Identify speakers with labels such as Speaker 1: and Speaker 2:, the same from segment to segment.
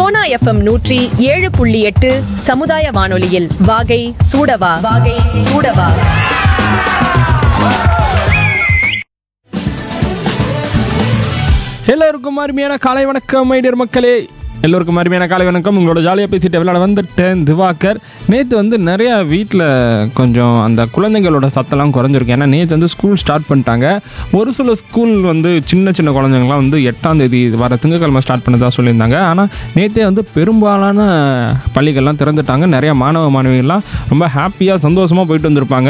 Speaker 1: Sona FM நூற்றி ஏழு புள்ளி எட்டு சமுதாய வானொலியில் வாகை சூடவா வாகை சூடவா
Speaker 2: எல்லோருக்கும் அருமையான காலை வணக்கம் மைடியர் மக்களே எல்லோருக்கும் அருமையான காலை வணக்கம் உங்களோட ஜாலியாக பேசிட்டு விளையாட வந்துட்டேன் திவாகர் நேற்று வந்து நிறையா வீட்டில் கொஞ்சம் அந்த குழந்தைங்களோட சத்தம்லாம் குறைஞ்சிருக்கு ஏன்னா நேற்று வந்து ஸ்கூல் ஸ்டார்ட் பண்ணிட்டாங்க ஒரு சில ஸ்கூல் வந்து சின்ன சின்ன குழந்தைங்களாம் வந்து எட்டாம் தேதி வர திங்கக்கிழமை ஸ்டார்ட் பண்ணதா சொல்லியிருந்தாங்க ஆனால் நேற்றே வந்து பெரும்பாலான பள்ளிகள்லாம் திறந்துட்டாங்க நிறையா மாணவ மாணவிகள்லாம் ரொம்ப ஹாப்பியாக சந்தோஷமாக போயிட்டு வந்திருப்பாங்க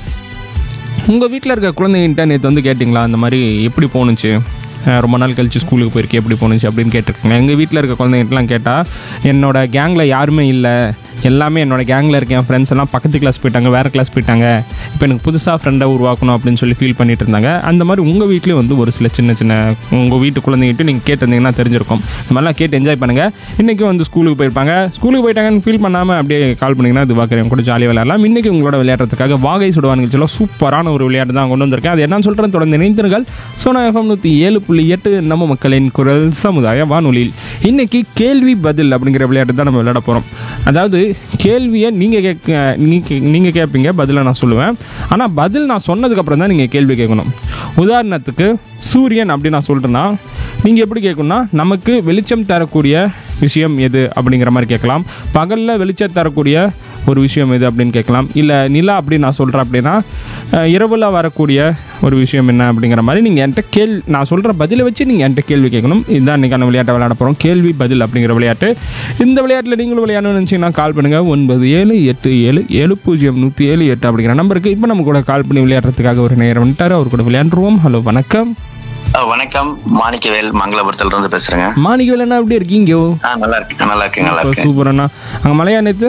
Speaker 2: உங்கள் வீட்டில் இருக்க குழந்தைங்கிட்ட நேற்று வந்து கேட்டிங்களா அந்த மாதிரி எப்படி போணுச்சு அஹ் ரொம்ப நாள் கழிச்சு ஸ்கூலுக்கு போயிருக்கேன் எப்படி போணுச்சு அப்படின்னு கேட்டிருக்காங்க எங்கள் வீட்டில் இருக்க குழந்தைங்கிட்டலாம் கேட்டால் என்னோட கேங்கில் யாருமே இல்லை எல்லாமே என்னோட கேங்கில் இருக்க என் ஃப்ரெண்ட்ஸ் எல்லாம் பக்கத்து கிளாஸ் போயிட்டாங்க வேறு கிளாஸ் போயிட்டாங்க இப்போ எனக்கு புதுசாக ஃப்ரெண்டை உருவாக்கணும் அப்படின்னு சொல்லி ஃபீல் பண்ணிட்டு இருந்தாங்க அந்த மாதிரி உங்கள் வீட்லேயும் வந்து ஒரு சில சின்ன சின்ன உங்கள் வீட்டு குழந்தைங்கிட்ட நீங்கள் கேட்டிருந்தீங்கன்னா தெரிஞ்சிருக்கும் இந்த மாதிரிலாம் கேட்டு என்ஜாய் பண்ணுங்கள் இன்றைக்கி வந்து ஸ்கூலுக்கு போயிருப்பாங்க ஸ்கூலுக்கு போயிட்டாங்கன்னு ஃபீல் பண்ணாமல் அப்படியே கால் பண்ணிங்கன்னா இது பார்க்குறேன் கூட ஜாலியாக விளையாடலாம் இன்றைக்கி உங்களோட விளையாடுறதுக்காக வாகை சுடுவா நிகழ்ச்சியில் சூப்பரான ஒரு விளையாட்டு தான் கொண்டு வந்திருக்கேன் அது என்னன்னு சொல்கிறேன் தொடர்ந்து இணைந்திருங்கள் சோனா எஃப்எம் நூற்றி ஏழு புள்ளி எட்டு நம்ம மக்களின் குரல் சமுதாய வானொலியில் இன்னைக்கு கேள்வி பதில் அப்படிங்கிற விளையாட்டு தான் நம்ம விளையாட போகிறோம் அதாவது கேள்வியை நீங்கள் கேட்க நீங்கள் நீங்கள் கேட்பீங்க பதிலை நான் சொல்லுவேன் ஆனால் பதில் நான் சொன்னதுக்கப்புறம் தான் நீங்கள் கேள்வி கேட்கணும் உதாரணத்துக்கு சூரியன் அப்படி நான் சொல்கிறேன்னா நீங்கள் எப்படி கேட்கணும்னா நமக்கு வெளிச்சம் தரக்கூடிய விஷயம் எது அப்படிங்கிற மாதிரி கேட்கலாம் பகலில் வெளிச்சம் தரக்கூடிய ஒரு விஷயம் எது அப்படின்னு கேட்கலாம் இல்லை நிலா அப்படி நான் சொல்கிறேன் அப்படின்னா அஹ், இரவுல வரக்கூடிய ஒரு விஷயம் என்ன அப்படிங்கிற மாதிரி நீங்கள் என்கிட்ட கேள் நான் சொல்கிற பதிலை வச்சு நீங்கள் என்கிட்ட கேள்வி கேட்கணும் இதுதான் இன்றைக்கான விளையாட்டை விளையாட போகிறோம் கேள்வி பதில் அப்படிங்கிற விளையாட்டு இந்த விளையாட்டில் நீங்களும் விளையாடணும்னு நினச்சிங்கன்னா கால் பண்ணுங்கள் ஒன்பது ஏழு எட்டு ஏழு ஏழு பூஜ்ஜியம் நூற்றி ஏழு எட்டு அப்படிங்கிற நம்பருக்கு இப்போ நம்ம கூட கால் பண்ணி விளையாடுறதுக்காக ஒரு நேரம் வந்துட்டார் அவர் கூட விளையாண்டுருவோம் ஹலோ வணக்கம்
Speaker 3: அஹ் வணக்கம் மாணிக்கவேல் மங்களபுரத்துல இருந்து பேசுறேங்க
Speaker 2: மாணிக்கவேல் என்ன எப்படி இருக்கீங்க
Speaker 3: ஆ நல்லா இருக்கு நல்லா இருக்கு நல்லா இருக்கு
Speaker 2: சூப்பர் அண்ணா அங்கே மலையா நேற்று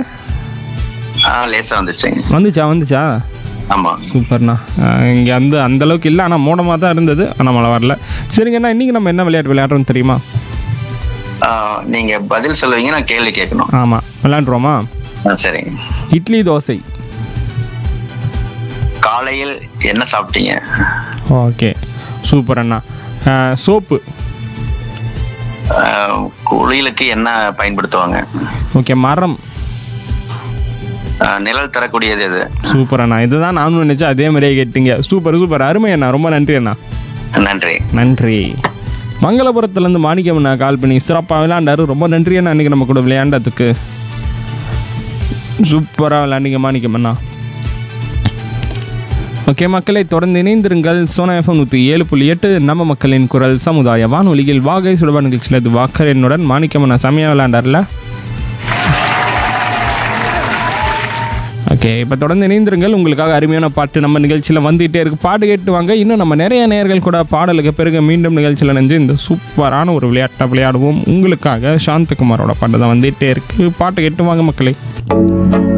Speaker 3: ஆ லேசா வந்துச்சுங்க
Speaker 2: வந்துச்சா வந்துச்சா
Speaker 3: ஆமா
Speaker 2: சூப்பர்ண்ணா இங்கே அந்த அந்த அளவுக்கு இல்லை ஆனால் மூடமாக தான் இருந்தது ஆனால் மழை வரல சரிங்கண்ணா இன்றைக்கி நம்ம என்ன விளையாட்டு விளையாடுறோம் தெரியுமா
Speaker 3: ஆ, நீங்க பதில் சொல்லுவீங்க நான் கேள்வி கேட்கணும்
Speaker 2: ஆமாம் விளையாண்டுருவோமா
Speaker 3: ஆ, சரிங்க
Speaker 2: இட்லி தோசை
Speaker 3: காலையில் என்ன சாப்பிட்டீங்க
Speaker 2: ஓகே சூப்பர் அண்ணா சோப்பு
Speaker 3: ஆ, குளியலுக்கு என்ன பயன்படுத்துவாங்க
Speaker 2: ஓகே மரம்
Speaker 3: ஆ, நிழல் தரக்கூடியது எது
Speaker 2: சூப்பர் அண்ணா இதுதான் நானும் நினச்சேன் அதே மாதிரியே கேட்டீங்க சூப்பர் சூப்பர் அருமை அண்ணா ரொம்ப நன்றி அண்ணா
Speaker 3: நன்றி
Speaker 2: நன்றி மங்களபுரத்துலேருந்து மாணிக்கம் அண்ணா கால் பண்ணி சிறப்பாக விளையாண்டாரு ரொம்ப நன்றி அண்ணா இன்றைக்கி நம்ம கூட விளையாண்டதுக்கு சூப்பராக விளையாண்டிங்க மாணிக்கம் அண்ணா ஓகே மக்களை தொடர்ந்து இணைந்திருங்கள் சோனா எஃப்எம் நூற்றி ஏழு புள்ளி எட்டு நம்ம மக்களின் குரல் சமுதாய வானொலியில் வாகை சுடபா நிகழ்ச்சியில் இது வாக்கர் என்னுடன் மாணிக்கம் அண்ணா செமையாக விளையாண்டார்ல ஓகே இப்போ தொடர்ந்து இணைந்திருங்கள் உங்களுக்காக அருமையான பாட்டு நம்ம நிகழ்ச்சியில் வந்துகிட்டே இருக்கு பாட்டு கேட்டு வாங்க இன்னும் நம்ம நிறைய நேயர்கள் கூட பாடலுக்கு பிறகு மீண்டும் நிகழ்ச்சியில் நினைஞ்சு இந்த சூப்பரான ஒரு விளையாட்டை விளையாடுவோம் உங்களுக்காக சாந்தகுமாரோட பாட்டு தான் வந்துகிட்டே இருக்கு பாட்டு கேட்டு வாங்க மக்களே